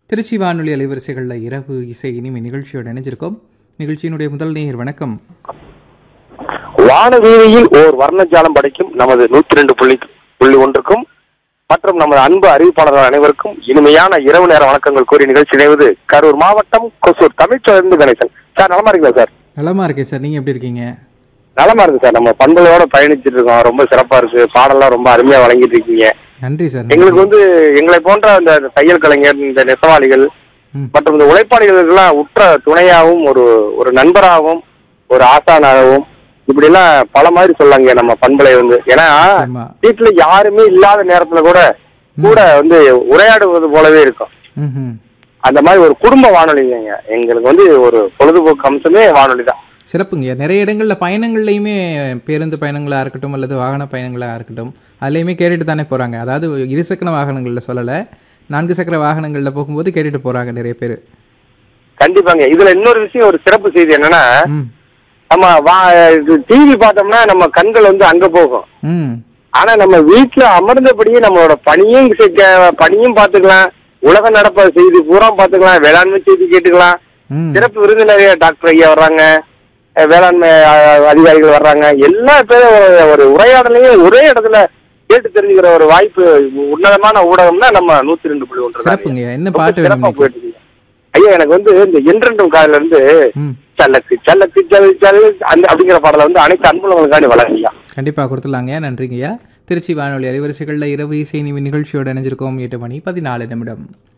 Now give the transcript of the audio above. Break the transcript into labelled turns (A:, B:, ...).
A: திருச்சி வானொலி அலைவரிசைகளில் இரவு இசை இனிமை நிகழ்ச்சியோடு இணைஞ்சிருக்கோம் நிகழ்ச்சியினுடைய முதல் நேயர் வணக்கம்
B: வானவீதியில் ஓர் வர்ணஜாலம் படைக்கும் நமது நூத்தி ரெண்டு புள்ளி புள்ளி ஒன்றுக்கும் மற்றும் நமது அன்பு அறிவிப்பாளர்கள் அனைவருக்கும் இனிமையான இரவு நேர வணக்கங்கள் கூறி நிகழ்ச்சி இணைவது கரூர் மாவட்டம் கொசூர் தமிழ்ச்சொலிருந்து கணேசன் சார் நலமா இருக்கீங்களா சார்
A: நலமா இருக்கேன் சார் நீங்கள் எப்படி இருக்கீங்க
B: நலமா இருக்கு சார் நம்ம பண்புகளோட பயணிச்சிட்டு இருக்கோம் ரொம்ப சிறப்பா இருக்கு பாடலாம் ரொம்ப அருமையா வழங்கிட்டு இருக்கீங்க
A: நன்றி சார்
B: எங்களுக்கு வந்து எங்களை போன்ற அந்த தையல் கலைஞர் இந்த நெசவாளிகள்
A: ம்.
B: மற்றும் இந்த உழைப்பாளிகளுக்கெல்லாம் உற்ற துணையாகவும் ஒரு ஒரு நண்பராகவும் ஒரு ஆசானாகவும் இப்படி எல்லாம் பல மாதிரி சொல்லாங்க நம்ம பண்பலை வந்து ஏன்னா
A: ஆமா
B: வீட்டுல யாருமே இல்லாத நேரத்துல கூட கூட வந்து உரையாடுவது போலவே இருக்கும்
A: ம்
B: அந்த மாதிரி ஒரு குடும்ப வானொலிங்க எங்களுக்கு வந்து ஒரு பொழுதுபோக்கு அம்சமே வானொலி தான்
A: சிறப்புங்க நிறைய இடங்களில் பயணங்கள்லையுமே பேருந்து பயணங்களாக இருக்கட்டும் அல்லது வாகன பயணங்களாக இருக்கட்டும் அதுலேயுமே கேட்டுட்டு தானே போகிறாங்க அதாவது இருசக்கர வாகனங்களில் சொல்லலை நான்கு சக்கர வாகனங்களில் போகும்போது கேட்டுட்டு போகிறாங்க நிறைய பேர்
B: கண்டிப்பாங்க இதுல இன்னொரு விஷயம் ஒரு சிறப்பு செய்தி என்னன்னா
A: ம்
B: நம்ம வா டிவி பார்த்தோம்னா நம்ம கண்கள் வந்து அங்க போகும்
A: ம்
B: ஆனா நம்ம வீட்டுல அமர்ந்தபடியே நம்மளோட பணியும் செ- பணியும் பாத்துக்கலாம் உலக நடப்ப செய்தி பூரா பாத்துக்கலாம் வேளாண்மை செய்தி கேட்டுக்கலாம்
A: ம்
B: சிறப்பு விருந்தினர் டாக்டர் ஐயா வர்றாங்க அஹ் வேளாண்மை அஹ், அதிகாரிகள் வர்றாங்க எல்லா பேரும் ஒரு- ஒரு உரையாடலையும் ஒரே இடத்துல கேட்டு தெரிஞ்சுக்கிற ஒரு வாய்ப்பு உன்னதமான ஊடகம்னா நம்ம நூத்தி ரெண்டு புள்ளி ஒன்று
A: சிறப்புங்க என்ன
B: ரொம்ப
A: பாட்டு வேணும்
B: சிறப்பா
A: இன்னைக்கு?
B: போயிட்டு இருக்கு. ஐயா எனக்கு வந்து இந்த என்றென்றும் காலையில இருந்து
A: ம்
B: சல்லக்கு சல்லக்கு சல் சல் அந்த அப்படிங்கிற பாடலை வந்து அனைத்து அன்புலங்களுக்காண்டி வழங்கியா
A: கண்டிப்பாக கொடுத்துடலாங்க நன்றிங்கய்யா திருச்சி வானொலி அலைவரிசைகளில் இரவு இசை நிகழ்ச்சியோடு இணைஞ்சிருக்கோம் எட்டு மணி பதினாலு நிமிடம்